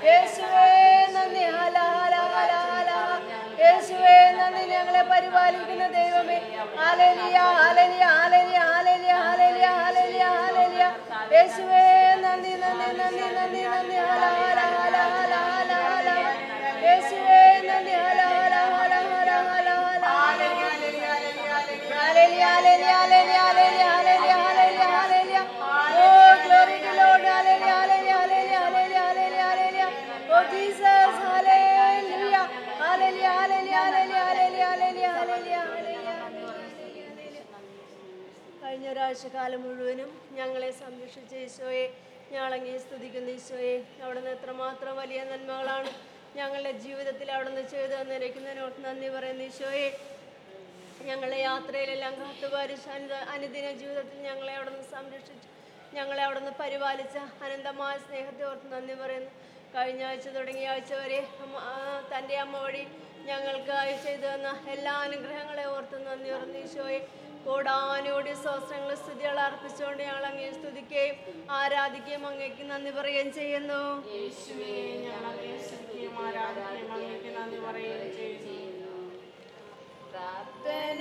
യേശുവേ നന്ദി ഹല ഹല ഹല ഹല യേശുവേ നന്ദി ഞങ്ങളെ പരിപാലിക്കുന്ന ദൈവമേ ഹാലേലിയ ഹാലേലിയ ഹാലേലിയ ഹാലേലിയ ഹാലേലിയ ഹാലേലിയ ഹാലേലിയ യേശുവേ നന്ദി നന്ദി നന്ദി നന്ദി നന്ദി ഹല ഹല ഹല ഹല ഹല ഹല യേശുവേ നന്ദി ഹല ഹല ഹല ഹല ഹല ഹല ഹാലേലിയ ഹാലേലിയ ഹാലേലിയ ഹാലേലിയ ഹാലേലിയ ഹാലേലിയ ഹാലേലിയ Oh, glory to Lord. Hallelujah, hallelujah, hallelujah, hallelujah, hallelujah, hallelujah. Oh, Jesus, hallelujah. Hallelujah, hallelujah, hallelujah, hallelujah, hallelujah, hallelujah, hallelujah, hallelujah. കഴിഞ്ഞ ഒരാഴ്ചക്കാലം മുഴുവനും ഞങ്ങളെ സംരക്ഷിച്ച ഈശോയെ ഞങ്ങളങ്ങേ സ്തുതിക്കുന്ന ഈശോയെ അവിടുന്ന് എത്രമാത്രം വലിയ നന്മകളാണ് ഞങ്ങളുടെ ജീവിതത്തിൽ അവിടുന്ന് ചെയ്തു തന്നിരിക്കുന്നതിനോട് നന്ദി പറയുന്ന ഈശോയെ ഞങ്ങളെ യാത്രയിലെല്ലാം കാത്തുപാലിച്ച് അനുദ അനുദിന ജീവിതത്തിൽ ഞങ്ങളെ അവിടെ നിന്ന് സംരക്ഷിച്ചു ഞങ്ങളെ അവിടെ നിന്ന് പരിപാലിച്ച അനന്തമായ സ്നേഹത്തെ ഓർത്ത് നന്ദി പറയുന്നു കഴിഞ്ഞ ആഴ്ച തുടങ്ങിയ ആഴ്ച വരെ അമ്മ ആ, തൻ്റെ അമ്മ വഴി ഞങ്ങൾക്കായി ചെയ്തു തന്ന എല്ലാ അനുഗ്രഹങ്ങളെ ഓർത്ത് നന്ദി പറഞ്ഞു ഈശോയെ കോടാനോടി സ്വസ്ത്രങ്ങൾ സ്തുതികൾ അർപ്പിച്ചുകൊണ്ട് ഞങ്ങൾ അങ്ങേ സ്തുതിക്കുകയും ആരാധിക്കുകയും അങ്ങേക്ക് നന്ദി പറയുകയും ചെയ്യുന്നു യേശുവേ ഞങ്ങളെ സ്തുതിക്കുകയും ആരാധിക്കുകയും അങ്ങേക്ക് നന്ദി പറയുകയും ചെയ്യുന്നു പ്രാർത്ഥന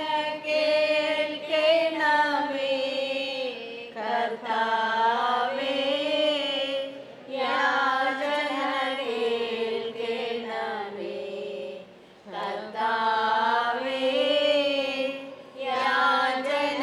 കേൾക്കണമേ കർത്താവേ യാചന കേൾക്കണമേ കർത്താവേ യാചന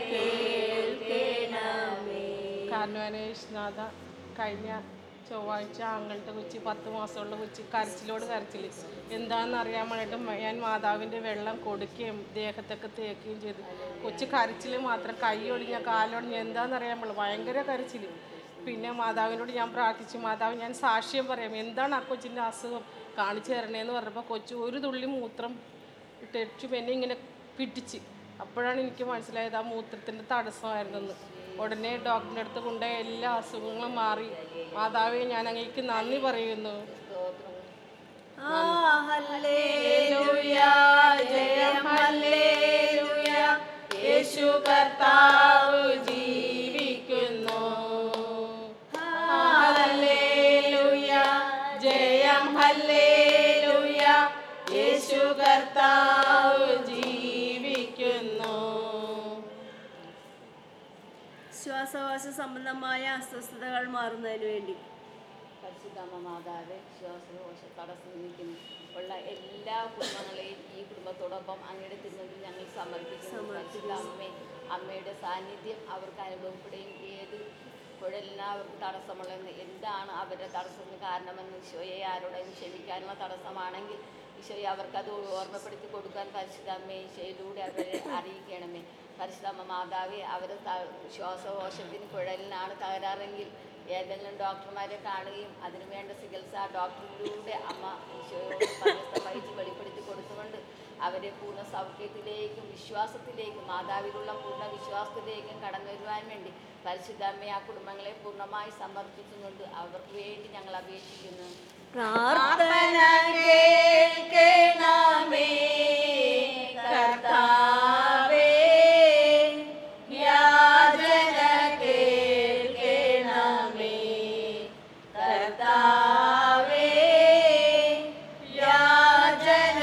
കേൾക്കണമേ കാരണവനേഷ്നാഥ കഴിഞ്ഞ ചൊവ്വാഴ്ച ആങ്ങളുടെ കൊച്ചി പത്ത് മാസമുള്ള കൊച്ചി കരച്ചിലോട് കരച്ചിൽ എന്താണെന്ന് അറിയാൻ വേണ്ടിയിട്ട് മ- ഞാൻ മാതാവിൻ്റെ വെള്ളം കൊടുക്കുകയും ദേഹത്തൊക്കെ തേക്കുകയും ചെയ്തു കൊച്ചു കരച്ചിൽ മാത്രം കൈ ഒടിഞ്ഞ കാലൊടിഞ്ഞ എന്താണെന്ന് അറിയാൻ പാടില്ല ഭയങ്കര കരച്ചിൽ പിന്നെ മാതാവിനോട് ഞാൻ പ്രാർത്ഥിച്ചു മാതാവ് ഞാൻ സാക്ഷ്യം പറയാം എന്താണ് ആ കൊച്ചിൻ്റെ അസുഖം കാണിച്ചു തരണേന്ന് പറഞ്ഞപ്പോൾ കൊച്ചു ഒരു തുള്ളി മൂത്രം ഇട്ടു എന്നെ ഇങ്ങനെ പിടിച്ച് അപ്പോഴാണ് എനിക്ക് മനസ്സിലായത് ആ മൂത്രത്തിൻ്റെ തടസ്സമായിരുന്നെന്ന് ഉടനെ ഡോക്ടറിൻ്റെ അടുത്ത് കൊണ്ടുപോയി എല്ലാ അസുഖങ്ങളും മാറി മാതാവെ ഞാൻ അങ്ങേക്ക് നന്ദി പറയുന്നു ആ ഹല്ലേലൂയ ജയം ഹല്ലേലൂയ യേശു കർത്താവ് ജീവിക്കുന്നു ഹല്ലേലൂയ ജയം ഹല്ലേലൂയ യേശു കർത്താവ് ജീവിക്കുന്നു ശ്വാസകോശ സംബന്ധമായ അസ്വസ്ഥതകൾ മാറുന്നതിന് വേണ്ടി പരിശുദ്ധമ്മ മാതാവ് ശ്വാസകോശ തടസ്സം നിൽക്കുന്നു ഉള്ള എല്ലാ കുടുംബങ്ങളെയും ഈ കുടുംബത്തോടൊപ്പം അങ്ങയുടെ തിരുമുമ്പിൽ ഞങ്ങൾ സമർപ്പിക്കുന്നു പരിശുദ്ധ അമ്മേ അമ്മയുടെ സാന്നിധ്യം അവർക്ക് അനുഭവപ്പെടുകയും ഏത് കുഴലിന് അവർക്ക് തടസ്സമുള്ളതെന്ന് എന്താണ് അവരുടെ തടസ്സത്തിന് കാരണമെന്ന് ഈശോയെ ആരോടെങ്കിലും ക്ഷമിക്കാനുള്ള തടസ്സമാണെങ്കിൽ ഈശോയെ അവർക്കത് ഓർമ്മപ്പെടുത്തി കൊടുക്കാൻ പരിശുദ്ധ അമ്മയെ ഈശോയിലൂടെ അവരെ അറിയിക്കണമേ പരിശുദ്ധമ്മ മാതാവെ അവരെ ത- ശ്വാസകോശത്തിന് കുഴലിനാണ് തകരാറെങ്കിൽ ഏതെങ്കിലും ഡോക്ടർമാരെ കാണുകയും അതിനുവേണ്ട ചികിത്സ ഡോക്ടറിലൂടെ അമ്മ ഈശോയോട് പരസ്പരം വഹിച്ച് വെളിപ്പെടുത്തി കൊടുത്തുകൊണ്ട് അവരെ പൂർണ്ണ സൗഖ്യത്തിലേക്കും വിശ്വാസത്തിലേക്കും മാതാവിലുള്ള പൂർണ്ണ വിശ്വാസത്തിലേക്കും കടന്നു വരുവാൻ വേണ്ടി പരിശുദ്ധ അമ്മയെ ആ കുടുംബങ്ങളെ പൂർണ്ണമായി സമർപ്പിച്ചുകൊണ്ട് അവർക്ക് വേണ്ടി ഞങ്ങൾ അപേക്ഷിക്കുന്നു പ്രാർത്ഥന കേൾക്കണമേ കർത്താവേ യാചന കേൾക്കണമേ കർത്താവേ യാചന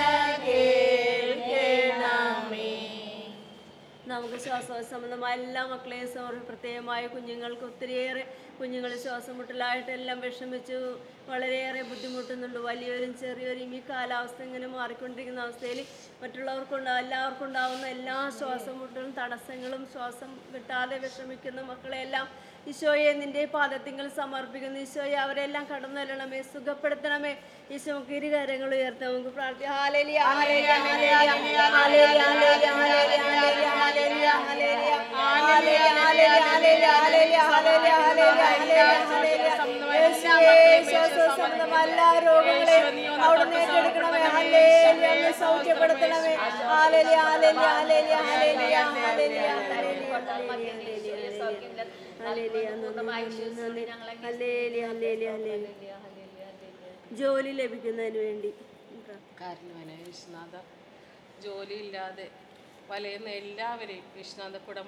കേൾക്കണമേ നമുക്ക് ശ്വാസകോശ സംബന്ധമായ എല്ലാ മക്കളെയും സമർപ്പിച്ച് പ്രത്യേകമായ കുഞ്ഞുങ്ങൾക്ക് ഒത്തിരിയേറെ കുഞ്ഞുങ്ങൾ ശ്വാസം മുട്ടലായിട്ട് എല്ലാം വിഷമിച്ചു വളരെയേറെ ബുദ്ധിമുട്ടുന്നുണ്ട് വലിയവരും ചെറിയവരും ഈ കാലാവസ്ഥ ഇങ്ങനെ മാറിക്കൊണ്ടിരിക്കുന്ന അവസ്ഥയിൽ മറ്റുള്ളവർക്കുണ്ടാ എല്ലാവർക്കും ഉണ്ടാകുന്ന എല്ലാ ശ്വാസം മുട്ടലും തടസ്സങ്ങളും ശ്വാസം കിട്ടാതെ വിഷമിക്കുന്ന മക്കളെല്ലാം ഈശോയെ നിന്റെ പാദത്തിങ്ങൾ സമർപ്പിക്കുന്നു ഈശോയെ അവരെല്ലാം കടന്നു വരണമേ സുഖപ്പെടുത്തണമേ ഈശോ നമുക്ക് ഇരു കാര്യങ്ങൾ ഉയർത്താം നമുക്ക് പ്രാർത്ഥിക്കാം ഹാലേലിയ ഹാലേലിയ ഹാലേലിയ ഹാലേലിയ ഹാലേലിയ ഹാലേലിയ ഹാലേലിയ ഹാലേലിയ ഹാലേലിയ ഹാലേലിയ ഹാലേലിയ ഹാലേലിയ ഹാലേലിയ ഹാലേലിയ യേശുവേ ശ്വാസസംബന്ധമായ എല്ലാ രോഗങ്ങളെയും അവിടുന്ന് ഏറ്റെടുക്കണമേ ഹാലേലിയ അങ്ങ് സൗഖ്യപ്പെടുത്തണമേ ഹാലേലിയ ഹാലേലിയ ഹാലേലിയ ഹാലേലിയ ഹാലേലിയ ഹാലേലിയ ഹല്ലേലൂയ, നന്ദി, നന്ദി. ഹല്ലേലൂയ, ഹല്ലേലൂയ, ഹല്ലേലൂയ. ജോലി ലഭിക്കുന്നതിന് വേണ്ടി കാരണവനെ വിശ്വനാഥ ജോലിയില്ലാതെ വലയുന്ന എല്ലാവരെയും വിശ്വനാഥ കുടം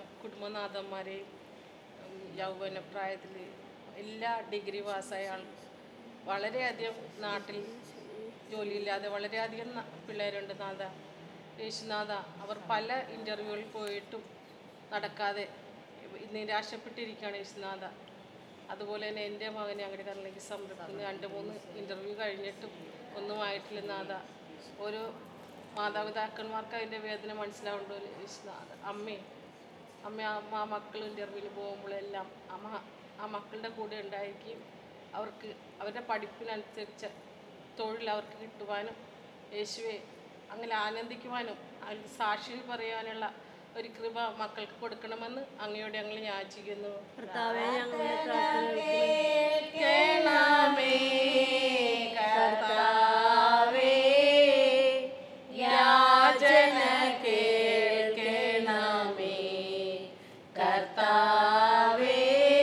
കുടുംബനാഥന്മാരെയും ഉം, യൗവനപ്രായത്തിൽ എല്ലാ ഡിഗ്രി പാസ്സായ ആൾ വളരെയധികം നാട്ടിൽ ജോലിയില്ലാതെ വളരെയധികം ന- പിള്ളേരുണ്ട് നാഥ യേശുനാഥ അവർ പല ഇൻ്റർവ്യൂകളിൽ പോയിട്ടും നടക്കാതെ നിരാശപ്പെട്ടിരിക്കുകയാണ് യേശുനാഥ അതുപോലെ തന്നെ എൻ്റെ മകനെ അങ്ങയുടെ കറിലേക്ക് സമർപ്പിക്കുന്നു രണ്ട് മൂന്ന് ഇൻ്റർവ്യൂ കഴിഞ്ഞിട്ടും ഒന്നും ആയിട്ടില്ല നാഥ ഓരോ മാതാപിതാക്കന്മാർക്ക് അതിൻ്റെ വേദന മനസ്സിലാവുണ്ടോ യേശുനാഥ അമ്മേ അമ്മ ആ- ആ മക്കൾ ഇൻ്റർവ്യൂവിന് പോകുമ്പോഴെല്ലാം അമ്മ ആ മക്കളുടെ കൂടെ ഉണ്ടായിരിക്കും അവർക്ക് അവരുടെ പഠിപ്പിനനുസരിച്ച് തൊഴിൽ അവർക്ക് കിട്ടുവാനും യേശുവെ അങ്ങനെ ആനന്ദിക്കുവാനും അതിൽ സാക്ഷി പറയാനുള്ള ഒരു കൃപ മക്കൾക്ക് കൊടുക്കണമെന്ന് അങ്ങയോട് ഞങ്ങൾ യാചിക്കുന്നു കർത്താവെ ഞങ്ങളുടെ പ്രാർത്ഥന കേൾക്കണമേ കർത്താവേ യാചന കേൾക്കണമേ കർത്താവേ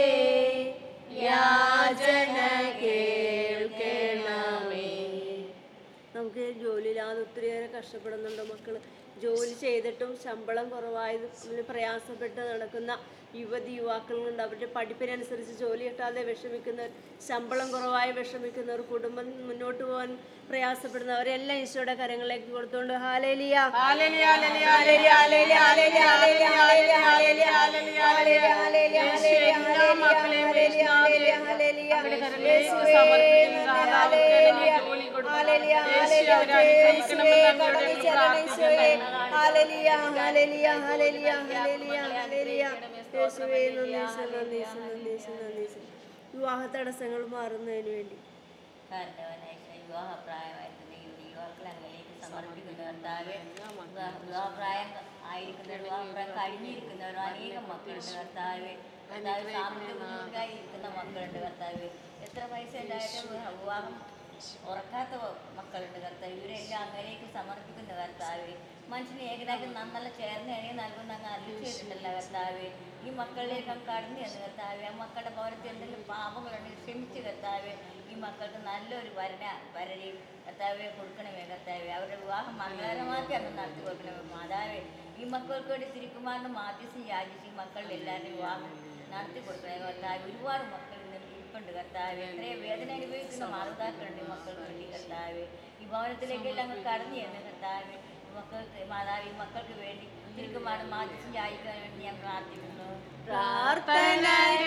യാചന കേൾക്കണമേ നമുക്ക് ജോലിയില്ലാതെ ഒത്തിരിയേറെ കഷ്ടപ്പെടുന്നുണ്ട് മക്കൾ ജോലി ചെയ്തിട്ടും ശമ്പളം കുറവായത് ഇതിന് പ്രയാസപ്പെട്ട് നടക്കുന്ന യുവതി യുവാക്കളുണ്ട് അവരുടെ പഠിപ്പിനനുസരിച്ച് ജോലി കിട്ടാതെ വിഷമിക്കുന്നവർ ശമ്പളം കുറവായി വിഷമിക്കുന്നവർ കുടുംബം മുന്നോട്ട് പോകാൻ പ്രയാസപ്പെടുന്നവരെല്ലാം ഈശോയുടെ കരങ്ങളിലേക്ക് കൊടുത്തുകൊണ്ട് ഹാലേലിയ ഹല്ലേലൂയ, ഹല്ലേലൂയ, ഹല്ലേലൂയ, ഹല്ലേലൂയ, ഹല്ലേലൂയ, ഹല്ലേലൂയ, ഹല്ലേലൂയ, ഹല്ലേലൂയ, ഹല്ലേലൂയ, ഹല്ലേലൂയ. യേശുവേ, എല്ലാ മക്കളെയും യേശുനാഥേ, അങ്ങയുടെ കരങ്ങളിലേക്ക് സമർപ്പിക്കുന്നു. നാഥാ, അവർക്ക് എല്ലാ ജോലി കൊടുക്കണം. യേശുവേ, അവരെ അനുഗ്രഹിക്കണമെന്ന് അങ്ങയോട് ഞങ്ങൾ പ്രാർത്ഥിക്കുന്നു. ഹാലേലിയ ഹാലേലിയ ഹാലേലിയ ഹാലേലിയ ഹാലേലിയ യേശുവേ നന്ദി ഈശോ, നന്ദി ഈശോ, നന്ദി ഈശോ, നന്ദി ഈശോ. വിവാഹ തടസ്സങ്ങൾ മാറുന്നതിന് വേണ്ടി കാരണവനായ വിവാഹപ്രായമായിരിക്കുന്ന ഈ യുവാക്കളെ അങ്ങനെയൊക്കെ സമർപ്പിക്കുന്ന കർത്താവ് വിവാഹ- വിവാഹപ്രായം ആയിരിക്കുന്ന വിവാഹപ്രായം കഴിഞ്ഞിരിക്കുന്നവരും അനേകം മക്കളുണ്ട് കർത്താവ് കർത്താവ് സാമ്പത്തിക ബുദ്ധിമുട്ടായി ഇരിക്കുന്ന മക്കളുണ്ട് കർത്താവ് എത്ര പൈസ ഉണ്ടായിട്ടും വിവാഹ- വിവാഹം ഉറക്കാത്ത മക്കളുണ്ട് കർത്താവ് ഇവരെല്ലാം അങ്ങനെയൊക്കെ സമർപ്പിക്കുന്ന കർത്താവ് മനുഷ്യനെ ഏകനാക്കി നന്നല്ല ചേർന്ന് എണി നൽകുന്ന അങ്ങ് അറിയിച്ചിട്ടുണ്ടല്ലോ കർത്താവ് ഈ മക്കളിലേക്ക് അങ്ങ് കടന്നു ചെന്ന് കർത്താവ് ആ മക്കളുടെ ഭവനത്തിൽ എന്തെങ്കിലും പാപങ്ങളുണ്ടെങ്കിൽ ക്ഷമിച്ച് കർത്താവ് ഈ മക്കൾക്ക് നല്ലൊരു വരണ വരനെയും കർത്താവെ കൊടുക്കണമേ കർത്താവെ അവരുടെ വിവാഹം മംഗളകരമാക്കി അന്ന് നടത്തി കൊടുക്കണമേ മാതാവേ ഈ മക്കൾക്ക് വേണ്ടി തിരുക്കുമാറിന് മാധ്യസ്ഥം യാചിച്ച് ഈ മക്കളുടെ എല്ലാവരുടെയും വിവാഹം നടത്തി കൊടുക്കണേ കർത്താവ് ഒരുപാട് മക്കൾ ഇന്ന് ഇരിപ്പുണ്ട് കർത്താവ് എത്രയും വേദന അനുഭവിക്കുന്ന മാതാക്കളുണ്ട് ഈ മക്കൾക്ക് വേണ്ടി കർത്താവ് ഈ ഭവനത്തിലേക്കെല്ലാം അങ്ങ് കടന്നു ചെന്ന് കർത്താവ് ഈ മക്കൾക്ക് മാതാവ് ഈ മക്കൾക്ക് വേണ്ടി തിരുക്കുമാറിന് മാധ്യസ്ഥം യാചിക്കാൻ വേണ്ടി ഞാൻ പ്രാർത്ഥിക്കുന്നു പ്രാർത്ഥന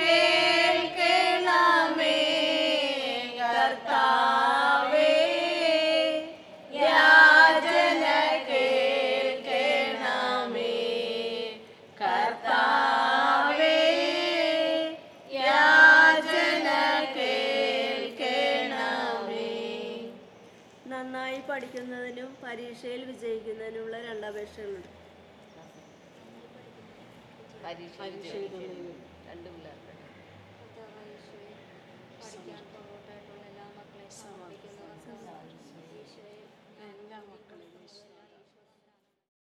കേൾക്കണമേ കർത്താവേ യാചന കേൾക്കണമേ കർത്താവേ യാചന കേൾക്കണമേ നന്നായി പഠിക്കുന്നതിനും പരീക്ഷയിൽ വിജയിക്കുന്നതിനുമുള്ള രണ്ടപേക്ഷകളുണ്ട് പരീക്ഷ രണ്ട് പിള്ളേർക്ക്